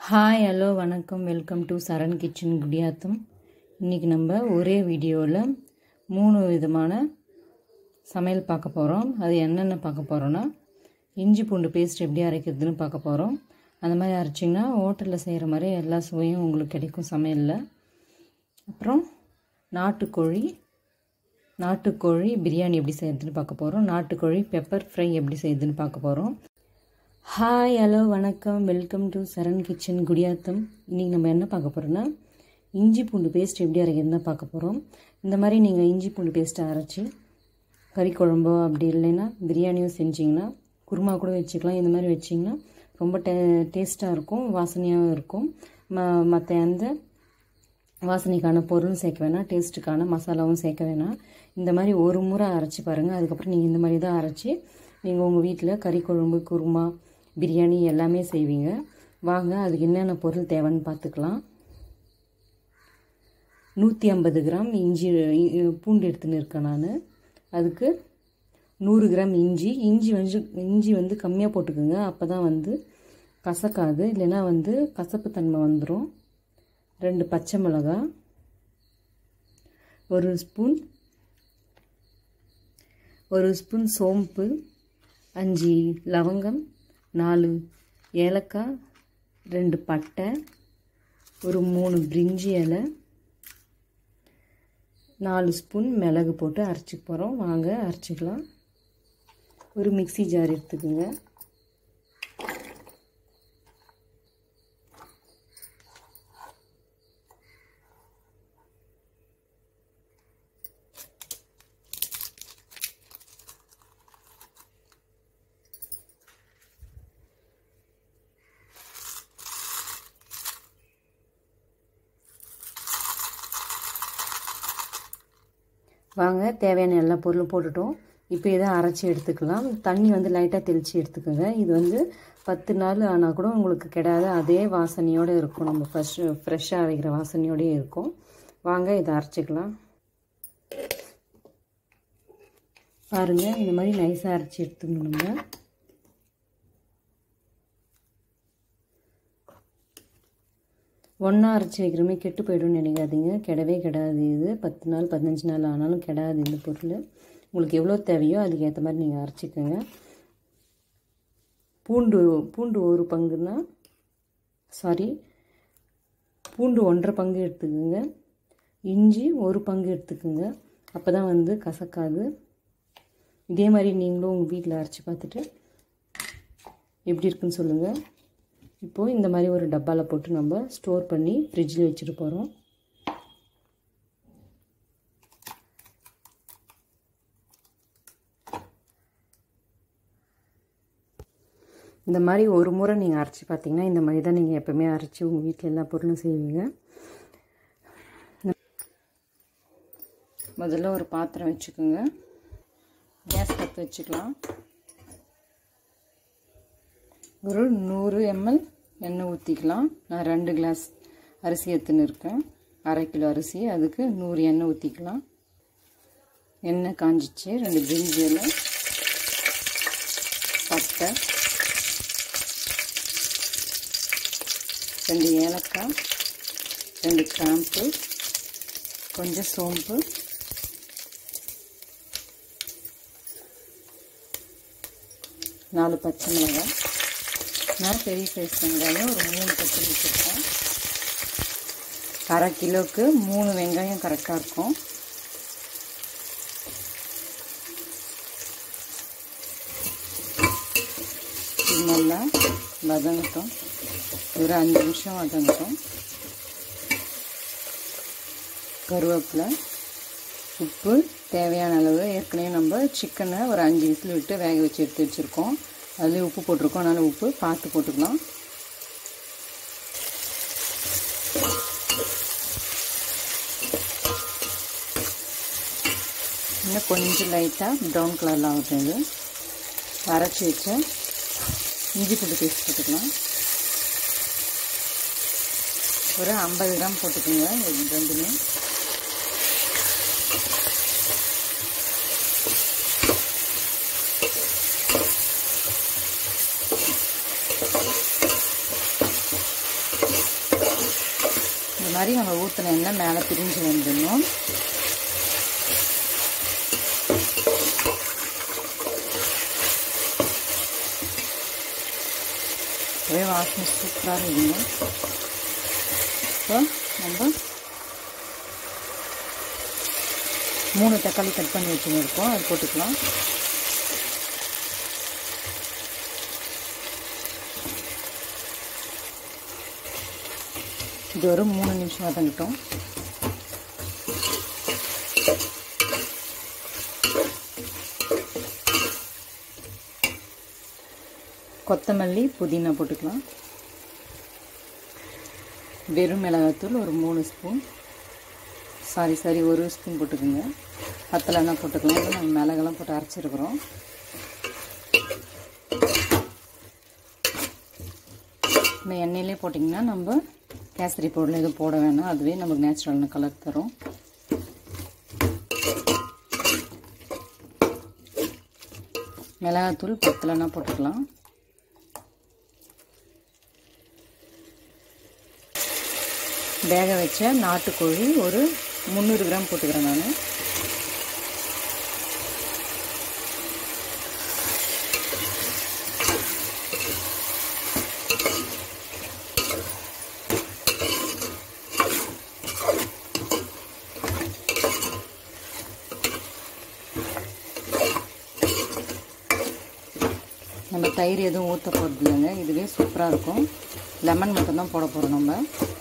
hi hello வணக்கம் welcome to Saran kitchen Gudiyatham இன்றைக்கி நம்ம ஒரே வீடியோவில் மூணு விதமான சமையல் பார்க்க போகிறோம் அது என்னென்ன பார்க்க போகிறோன்னா இஞ்சி பூண்டு பேஸ்ட் எப்படி அரைக்கிறதுன்னு பார்க்க போகிறோம் அந்த மாதிரி அரைச்சிங்கன்னா ஹோட்டலில் செய்கிற மாதிரி எல்லா சுவையும் உங்களுக்கு கிடைக்கும் சமையலில் அப்புறம் நாட்டுக்கோழி நாட்டுக்கோழி பிரியாணி எப்படி செய்கிறதுன்னு பார்க்க போகிறோம் நாட்டுக்கோழி பெப்பர் ஃப்ரை எப்படி செய்யுதுன்னு பார்க்க போகிறோம் ஹாய் ஹலோ வணக்கம் welcome to Saran kitchen Gudiyatham இன்றைக்கி நம்ம என்ன பார்க்க போகிறோன்னா இஞ்சி பூண்டு பேஸ்ட் எப்படி அரைக்கிறதுன்னு தான் பார்க்க போகிறோம் இந்த மாதிரி நீங்கள் இஞ்சி பூண்டு பேஸ்ட்டை அரைச்சி கறி குழம்போ அப்படி இல்லைன்னா பிரியாணியும் செஞ்சிங்கன்னா குருமா கூட வச்சுக்கலாம் இந்த மாதிரி வச்சிங்கன்னா ரொம்ப டே டேஸ்ட்டாக இருக்கும் வாசனையாகவும் இருக்கும் ம மற்ற எந்த வாசனைக்கான பொருளும் சேர்க்க வேணாம் டேஸ்ட்டுக்கான மசாலாவும் சேர்க்க வேணாம் இந்த மாதிரி ஒரு முறை அரைச்சி பாருங்கள் அதுக்கப்புறம் நீங்கள் இந்த மாதிரி தான் அரைச்சி நீங்கள் உங்கள் வீட்டில் கறி குழம்பு குருமா பிரியாணி எல்லாமே செய்வீங்க வாங்க அதுக்கு என்னென்ன பொருள் தேவைன்னு பார்த்துக்கலாம் நூற்றி ஐம்பது கிராம் இஞ்சி பூண்டு எடுத்துன்னு இருக்கேன் நான் அதுக்கு நூறு கிராம் இஞ்சி இஞ்சி வந்து இஞ்சி வந்து கம்மியாக போட்டுக்கோங்க அப்போ தான் வந்து கசக்காது இல்லைன்னா வந்து கசப்பு தன்மை வந்துடும் ரெண்டு பச்சை மிளகா ஒரு ஸ்பூன் ஒரு ஸ்பூன் சோம்பு அஞ்சு லவங்கம் நாலு ஏலக்காய் ரெண்டு பட்டை ஒரு மூணு பிரிஞ்சி இலை நாலு ஸ்பூன் மிளகு போட்டு அரைச்சிக்க போகிறோம் வாங்க அரைச்சிக்கலாம் ஒரு மிக்சி ஜார் எடுத்துக்கோங்க வாங்க தேவையான எல்லா பொருளும் போட்டுட்டோம் இப்போ இதை அரைச்சி எடுத்துக்கலாம் தண்ணி வந்து லைட்டாக தெளித்து எடுத்துக்கோங்க இது வந்து பத்து நாள் ஆனால் கூட உங்களுக்கு கிடாத அதே வாசனையோடு இருக்கும் நம்ம ஃப்ரெஷ் ஃப்ரெஷ்ஷாக அரைக்கிற வாசனையோடய இருக்கும் வாங்க இதை அரைச்சிக்கலாம் பாருங்கள் இந்த மாதிரி நைஸாக அரைச்சி எடுத்துக்கணும் நம்ம ஒன்றா அரைச்சி வைக்கிறோமே கெட்டு போய்டும்னு நினைக்காதீங்க கெடவே கெடாது இது பத்து நாள் பதினஞ்சு நாள் ஆனாலும் கெடாது இந்த பொருள் உங்களுக்கு எவ்வளோ தேவையோ அதுக்கு ஏற்ற மாதிரி நீங்கள் அரைச்சிக்கோங்க பூண்டு பூண்டு ஒரு பங்குன்னா சாரி பூண்டு ஒன்றரை பங்கு எடுத்துக்கோங்க இஞ்சி ஒரு பங்கு எடுத்துக்கோங்க அப்போ தான் வந்து கசக்காது இதே மாதிரி நீங்களும் உங்கள் வீட்டில் அரைச்சி பார்த்துட்டு எப்படி இருக்குன்னு சொல்லுங்கள் இப்போது இந்த மாதிரி ஒரு டப்பாவில் போட்டு நம்ம ஸ்டோர் பண்ணி ஃப்ரிட்ஜில் வச்சுட்டு போகிறோம் இந்த மாதிரி ஒரு முறை நீங்கள் அரைச்சி பார்த்தீங்கன்னா இந்த மாதிரி தான் நீங்கள் எப்போவுமே அரைச்சி உங்கள் வீட்டில் எல்லா பொருளும் செய்வீங்க முதல்ல ஒரு பாத்திரம் வச்சுக்கோங்க கேஸ் பற்ற வச்சுக்கலாம் ஒரு நூறு எம்எல் எண்ணெய் ஊற்றிக்கலாம் நான் ரெண்டு கிளாஸ் அரிசி எடுத்துன்னு இருக்கேன் அரை கிலோ அரிசி அதுக்கு நூறு எண்ணெய் ஊற்றிக்கலாம் எண்ணெய் காஞ்சிச்சு ரெண்டு பிரிஞ்சியில் பட்டை ரெண்டு ஏலக்காய் ரெண்டு கிராம்பு கொஞ்சம் சோம்பு நாலு பச்சை மிளகாய் நான் பெரிய சைஸ் வெங்காயம் ஒரு மூணு கட்டு வச்சுருக்கேன் அரை கிலோவுக்கு மூணு வெங்காயம் கரெக்டாக இருக்கும் இது நல்லா வதங்கட்டும் ஒரு அஞ்சு நிமிஷம் வதங்கட்டும் கருவேப்பிலை உப்பு தேவையான அளவு ஏற்கனவே நம்ம சிக்கனை ஒரு அஞ்சு விசில் விட்டு வேக வச்சு எடுத்து வச்சுருக்கோம் அதுலேயும் உப்பு போட்டிருக்கோம் அதனால் உப்பு பார்த்து போட்டுக்கலாம் இன்னும் கொஞ்சம் லைட்டாக ப்ரௌன் கலரில் ஆகட்டும் இது அரைச்சி வச்ச இஞ்சி பூண்டு பேஸ்ட் போட்டுக்கலாம் ஒரு ஐம்பது கிராம் போட்டுக்கோங்க ரெண்டுமே மாதிரி நம்ம ஊற்றின எண்ணெய் மேலே பிரிஞ்சு வந்துடணும் ஒரே வாசனை சூப்பராக இருக்குங்க இப்போ நம்ம மூணு தக்காளி கட் பண்ணி வச்சுன்னு இருக்கோம் அது போட்டுக்கலாம் இது ஒரு மூணு நிமிஷம் வதங்கிட்டோம் கொத்தமல்லி புதினா போட்டுக்கலாம் வெறும் மிளகாத்தூள் ஒரு மூணு ஸ்பூன் சாரி சாரி ஒரு ஸ்பூன் போட்டுக்கோங்க பத்தலைன்னா போட்டுக்கலாம் இல்லை நம்ம மிளகெல்லாம் போட்டு அரைச்சிருக்கிறோம் இந்த எண்ணெயிலே போட்டிங்கன்னா நம்ம கேசரி பவுடர் எதுவும் போட வேணாம் அதுவே நமக்கு நேச்சுரலான கலர் தரும் மிளகாத்தூள் பத்தலைன்னா போட்டுக்கலாம் வேக வச்ச நாட்டுக்கோழி ஒரு முந்நூறு கிராம் போட்டுக்கிறேன் நான் நம்ம தயிர் எதுவும் ஊற்ற போகிறது இல்லைங்க இதுவே சூப்பராக இருக்கும் லெமன் மட்டும்தான் போட போகிறோம் நம்ம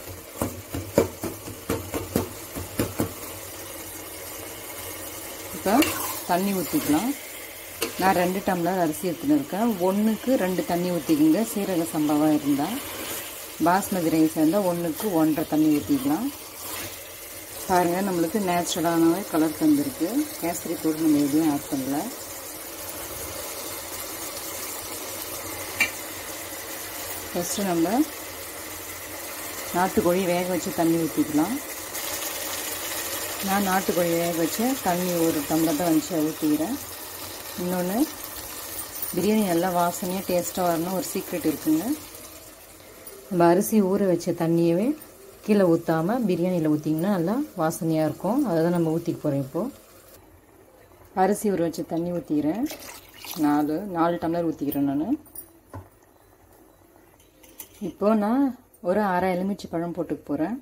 இப்போ தண்ணி ஊற்றிக்கலாம் நான் ரெண்டு டம்ளர் அரிசி எடுத்துன்னு இருக்கேன் ஒன்றுக்கு ரெண்டு தண்ணி ஊற்றிக்கிங்க சீரக சம்பாவாக இருந்தால் பாஸ்மதி ரைஸ் இருந்தால் ஒன்றுக்கு ஒன்றரை தண்ணி ஊற்றிக்கலாம் பாருங்கள் நம்மளுக்கு நேச்சுரலானவே கலர் தந்துருக்கு கேசரி தூள் நம்ம எதுவும் ஆட் பண்ணல ஃபஸ்ட்டு நம்ம நாட்டுக்கோழி வேக வச்சு தண்ணி ஊற்றிக்கலாம் நான் நாட்டுக்கோழி வேக வச்சு தண்ணி ஒரு டம்ளர் தான் வச்சு ஊற்றிக்கிறேன் இன்னொன்று பிரியாணி நல்லா வாசனையாக டேஸ்ட்டாக வரணும் ஒரு சீக்ரெட் இருக்குங்க நம்ம அரிசி ஊற வச்ச தண்ணியவே கீழே ஊற்றாமல் பிரியாணியில் ஊற்றிங்கன்னா நல்லா வாசனையாக இருக்கும் அதை தான் நம்ம ஊற்றிக்க போகிறோம் இப்போது அரிசி ஊற வச்ச தண்ணி ஊற்றிக்கிறேன் நாலு நாலு டம்ளர் ஊற்றிக்கிறேன் நான் இப்போது நான் ஒரு அரை எலுமிச்சி பழம் போட்டுக்க போகிறேன்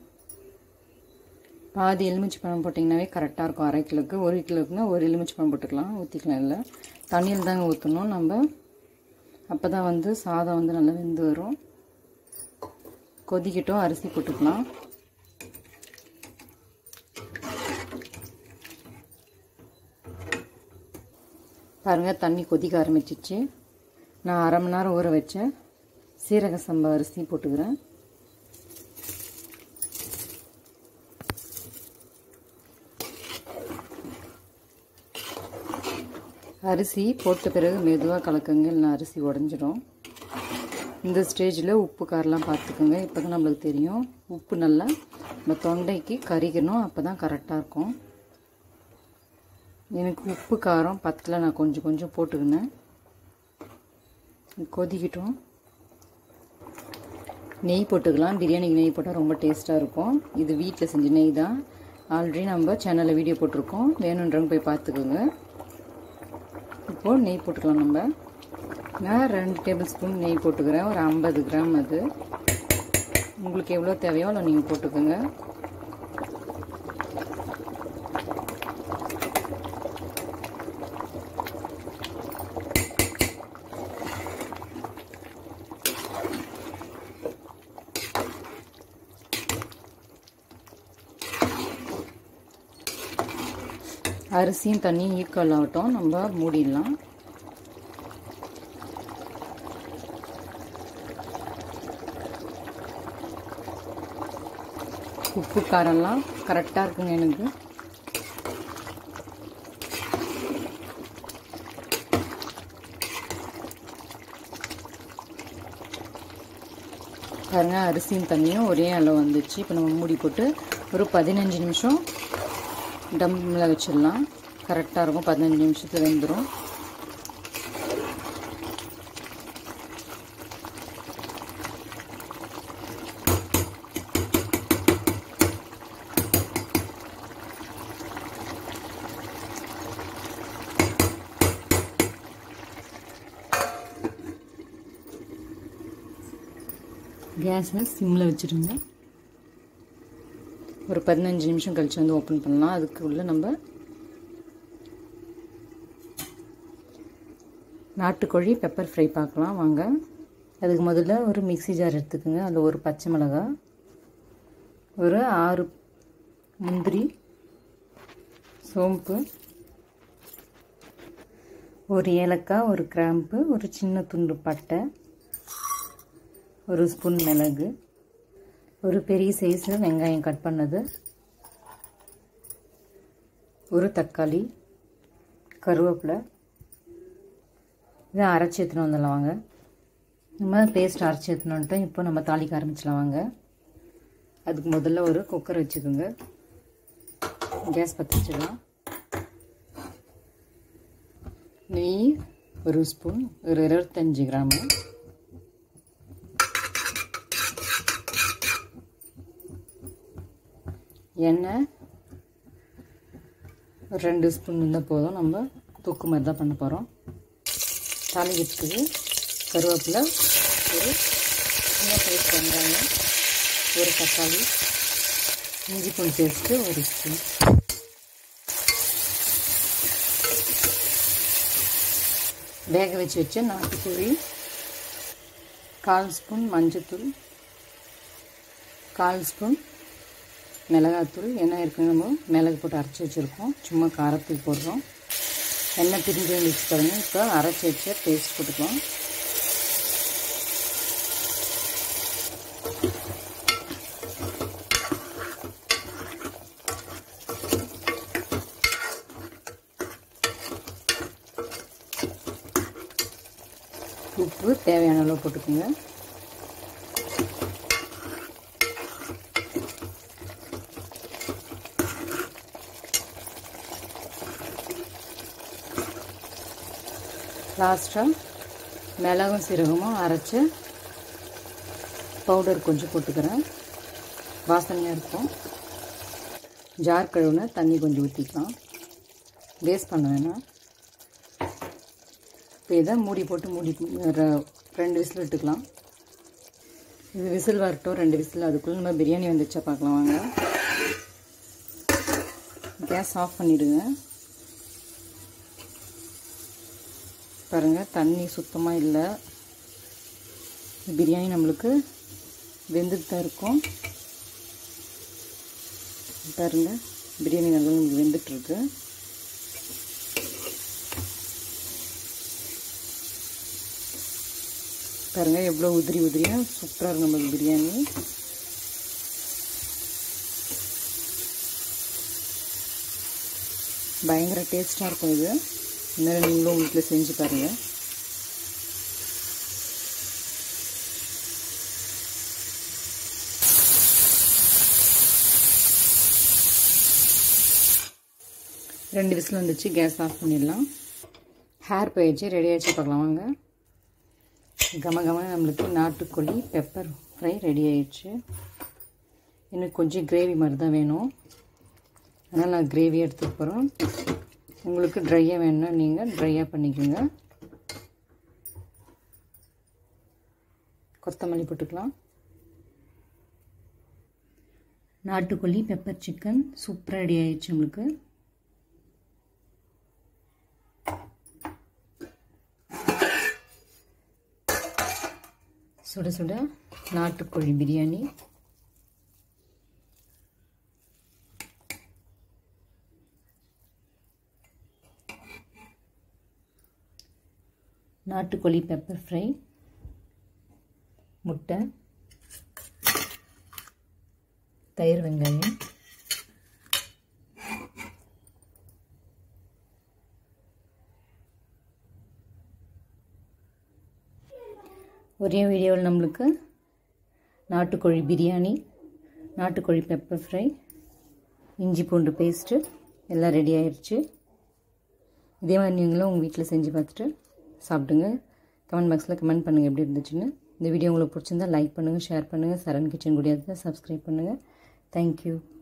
பாதி எலுமிச்சி பழம் போட்டிங்கனாவே கரெக்டாக இருக்கும் அரை கிலோக்கு ஒரு கிலோக்குன்னா ஒரு எலுமிச்சி பழம் போட்டுக்கலாம் ஊற்றிக்கலாம் இல்லை தண்ணியில் தாங்க ஊற்றணும் நம்ம அப்போ தான் வந்து சாதம் வந்து நல்லா வெந்து வரும் கொதிக்கட்டும் அரிசி போட்டுக்கலாம் பாருங்கள் தண்ணி கொதிக்க ஆரம்பிச்சிச்சு நான் அரை மணி நேரம் ஊற வச்சேன் சீரக சம்பா அரிசி போட்டுக்கிறேன் அரிசி போட்ட பிறகு மெதுவாக கலக்குங்க இல்லைனா அரிசி உடஞ்சிடும் இந்த ஸ்டேஜில் உப்பு காரெலாம் பார்த்துக்கோங்க இப்போ தான் நம்மளுக்கு தெரியும் உப்பு நல்லா நம்ம தொண்டைக்கு கறிக்கணும் அப்போ தான் கரெக்டாக இருக்கும் எனக்கு உப்பு காரம் பத்தில் நான் கொஞ்சம் கொஞ்சம் போட்டுக்கினேன் கொதிக்கட்டும் நெய் போட்டுக்கலாம் பிரியாணிக்கு நெய் போட்டால் ரொம்ப டேஸ்ட்டாக இருக்கும் இது வீட்டில் செஞ்ச நெய் தான் ஆல்ரெடி நம்ம சேனலில் வீடியோ போட்டிருக்கோம் வேணுன்றவங்க போய் பார்த்துக்கோங்க இப்போது நெய் போட்டுக்கலாம் நம்ம நான் ரெண்டு டேபிள் ஸ்பூன் நெய் போட்டுக்கிறேன் ஒரு ஐம்பது கிராம் அது உங்களுக்கு எவ்வளோ தேவையோ அவ்வளோ நீங்கள் போட்டுக்கோங்க அரிசியும் தண்ணியும் ஈக்குவல் ஆகட்டும் நம்ம மூடிடலாம் உப்பு காரம்லாம் கரெக்டாக இருக்குங்க எனக்கு பாருங்க அரிசியும் தண்ணியும் ஒரே அளவு வந்துச்சு இப்போ நம்ம மூடி போட்டு ஒரு பதினஞ்சு நிமிஷம் டம்மில் வச்சிடலாம் கரெக்டாக இருக்கும் பதினஞ்சு நிமிஷத்தில் வெந்துடும் கேஸை சிம்மில் வச்சுருங்க ஒரு பதினஞ்சு நிமிஷம் கழிச்சு வந்து ஓப்பன் பண்ணலாம் அதுக்குள்ளே நம்ம நாட்டுக்கோழி பெப்பர் ஃப்ரை பார்க்கலாம் வாங்க அதுக்கு முதல்ல ஒரு மிக்சி ஜார் எடுத்துக்கோங்க அதில் ஒரு பச்சை மிளகாய் ஒரு ஆறு முந்திரி சோம்பு ஒரு ஏலக்காய் ஒரு கிராம்பு ஒரு சின்ன துண்டு பட்டை ஒரு ஸ்பூன் மிளகு ஒரு பெரிய சைஸில் வெங்காயம் கட் பண்ணது ஒரு தக்காளி கருவேப்பிலை இதை அரைச்சி எடுத்துன்னு வந்துடலாம் வாங்க நம்ம பேஸ்ட் அரைச்சி எடுத்துன்னு வந்துட்டோம் இப்போ நம்ம தாளிக்க ஆரம்பிச்சிடலாம் வாங்க அதுக்கு முதல்ல ஒரு குக்கர் வச்சுக்கோங்க கேஸ் பற்ற வச்சிடலாம் நெய் ஒரு ஸ்பூன் ஒரு இருபத்தஞ்சி கிராமு எண்ணெய் ஒரு ரெண்டு ஸ்பூன் இருந்தால் போதும் நம்ம தொக்கு மாதிரி தான் பண்ண போகிறோம் தாளிக்கிறதுக்கு கருவேப்பிலை ஒரு சின்ன சைஸ் வெங்காயம் ஒரு தக்காளி இஞ்சி பூண்டு பேஸ்ட்டு ஒரு ஸ்பூன் வேக வச்சு வச்ச நாட்டுக்கோழி கால் ஸ்பூன் மஞ்சத்தூள் கால் ஸ்பூன் மிளகாத்தூள் எண்ணெய் இருக்கு நம்ம மிளகு போட்டு அரைச்சி வச்சுருக்கோம் சும்மா காரத்துக்கு போடுறோம் எண்ணெய் பிரிஞ்சு வந்துச்சு பாருங்கள் இப்போ அரைச்சி வச்ச பேஸ்ட் போட்டுக்கலாம் உப்பு தேவையான அளவு போட்டுக்கோங்க லாஸ்ட்டாக மிளகும் சீரகமும் அரைச்சி பவுடர் கொஞ்சம் போட்டுக்கிறேன் வாசனையாக இருக்கும் ஜார் கழுவுன தண்ணி கொஞ்சம் ஊற்றிக்கலாம் வேஸ்ட் பண்ண வேணாம் இப்போ இதை மூடி போட்டு மூடி ரெண்டு விசில் விட்டுக்கலாம் இது விசில் வரட்டும் ரெண்டு விசில் அதுக்குள்ளே நம்ம பிரியாணி வந்துச்சா பார்க்கலாம் வாங்க கேஸ் ஆஃப் பண்ணிவிடுங்க பாருங்கள் தண்ணி சுத்தமாக இல்லை பிரியாணி நம்மளுக்கு வெந்துட்டு தான் இருக்கும் பாருங்கள் பிரியாணி நல்லா நமக்கு வெந்துட்டுருக்கு பாருங்கள் எவ்வளோ உதிரி உதிரியாக சூப்பராக இருக்கும் நம்மளுக்கு பிரியாணி பயங்கர டேஸ்ட்டாக இருக்கும் இது இதனால் நீங்களும் வீட்டில் செஞ்சு பாருங்கள் ரெண்டு விசில் வந்துச்சு கேஸ் ஆஃப் பண்ணிடலாம் ஹேர் போயிடுச்சு ரெடி ஆகிடுச்சு பார்க்கலாம் வாங்க கம கம நம்மளுக்கு நாட்டுக்கோழி பெப்பர் ஃப்ரை ரெடி ஆயிடுச்சு எனக்கு கொஞ்சம் கிரேவி மாதிரி தான் வேணும் அதனால் நான் கிரேவி எடுத்துக்க போகிறோம் உங்களுக்கு ட்ரையாக வேணும்னா நீங்கள் ட்ரையாக பண்ணிக்கோங்க கொத்தமல்லி போட்டுக்கலாம் நாட்டுக்கோழி பெப்பர் சிக்கன் சூப்பராக ரெடி ஆயிடுச்சு உங்களுக்கு சுட சுட நாட்டுக்கோழி பிரியாணி நாட்டுக்கோழி பெப்பர் ஃப்ரை முட்டை தயிர் வெங்காயம் ஒரே வீடியோவில் நம்மளுக்கு நாட்டுக்கோழி பிரியாணி நாட்டுக்கோழி பெப்பர் ஃப்ரை இஞ்சி பூண்டு பேஸ்ட்டு எல்லாம் ரெடி ஆயிடுச்சு இதே மாதிரி நீங்களும் உங்கள் வீட்டில் செஞ்சு பார்த்துட்டு சாப்பிடுங்க கமெண்ட் பாக்ஸில் கமெண்ட் பண்ணுங்கள் எப்படி இருந்துச்சுன்னு இந்த வீடியோ உங்களுக்கு பிடிச்சிருந்தா லைக் பண்ணுங்கள் ஷேர் பண்ணுங்கள் சரண் கிச்சன் கூடியதை சப்ஸ்கிரைப் பண்ணுங்கள் தேங்க்யூ